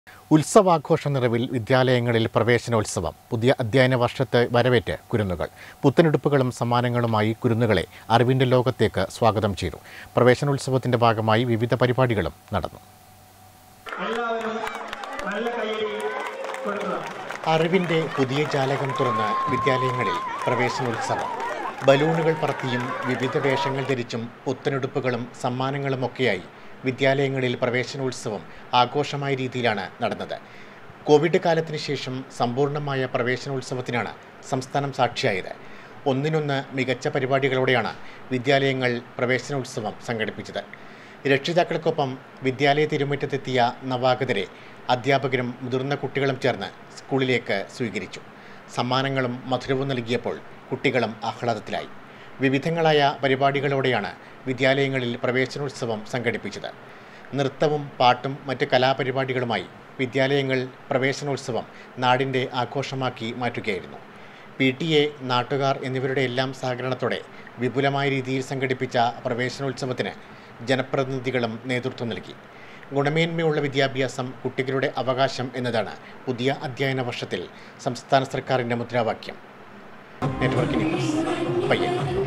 ഉത്സവാഘോഷ നിറവിൽ വിദ്യാലയങ്ങളിൽ പ്രവേശനോത്സവം പുതിയ അധ്യയന വർഷത്തെ വരവേറ്റ് കുരുന്നുകൾ പുത്തനെടുപ്പുകളും സമ്മാനങ്ങളുമായി കുരുന്നുകളെ അറിവിൻ്റെ ലോകത്തേക്ക് സ്വാഗതം ചെയ്തു പ്രവേശനോത്സവത്തിൻ്റെ ഭാഗമായി വിവിധ പരിപാടികളും നടന്നു എല്ലാവരും നല്ല കയ്യടി കൊടുക്കുക അറിവിൻ്റെ പുതിയ ജാലകം തുറന്ന് വിദ്യാലയങ്ങളിൽ പ്രവേശനോത്സവം ബലൂണുകൾ പറത്തിയും വിവിധ വേഷങ്ങൾ ധരിച്ചും പുത്തനെടുപ്പുകളും സമ്മാനങ്ങളുമൊക്കെയായി വിദ്യാലയങ്ങളിൽ പ്രവേശനോത്സവം ആഘോഷമായ രീതിയിലാണ് നടന്നത് കോവിഡ് കാലത്തിന് ശേഷം സമ്പൂർണ്ണമായ പ്രവേശനോത്സവത്തിനാണ് സംസ്ഥാനം സാക്ഷിയായത് ഒന്നിനൊന്ന് മികച്ച പരിപാടികളോടെയാണ് വിദ്യാലയങ്ങൾ പ്രവേശനോത്സവം സംഘടിപ്പിച്ചത് രക്ഷിതാക്കൾക്കൊപ്പം വിദ്യാലയ തിരുമുറ്റത്തെത്തിയ നവാഗതരെ അധ്യാപകരും മുതിർന്ന കുട്ടികളും ചേർന്ന് സ്കൂളിലേക്ക് സ്വീകരിച്ചു സമ്മാനങ്ങളും മധുരവും നൽകിയപ്പോൾ കുട്ടികളും ആഹ്ലാദത്തിലായി വിവിധങ്ങളായ പരിപാടികളോടെയാണ് വിദ്യാലയങ്ങളിൽ പ്രവേശനോത്സവം സംഘടിപ്പിച്ചത് നൃത്തവും പാട്ടും മറ്റ് കലാപരിപാടികളുമായി വിദ്യാലയങ്ങൾ പ്രവേശനോത്സവം നാടിൻ്റെ ആഘോഷമാക്കി മാറ്റുകയായിരുന്നു പി ടി എ നാട്ടുകാർ എന്നിവരുടെ എല്ലാം സഹകരണത്തോടെ വിപുലമായ രീതിയിൽ സംഘടിപ്പിച്ച പ്രവേശനോത്സവത്തിന് ജനപ്രതിനിധികളും നേതൃത്വം നൽകി ഗുണമേന്മയുള്ള വിദ്യാഭ്യാസം കുട്ടികളുടെ അവകാശം എന്നതാണ് പുതിയ അധ്യയന വർഷത്തിൽ സംസ്ഥാന സർക്കാരിൻ്റെ മുദ്രാവാക്യം നെറ്റ്വർക്ക് ന്യൂസ് പയ്യന്നൂർ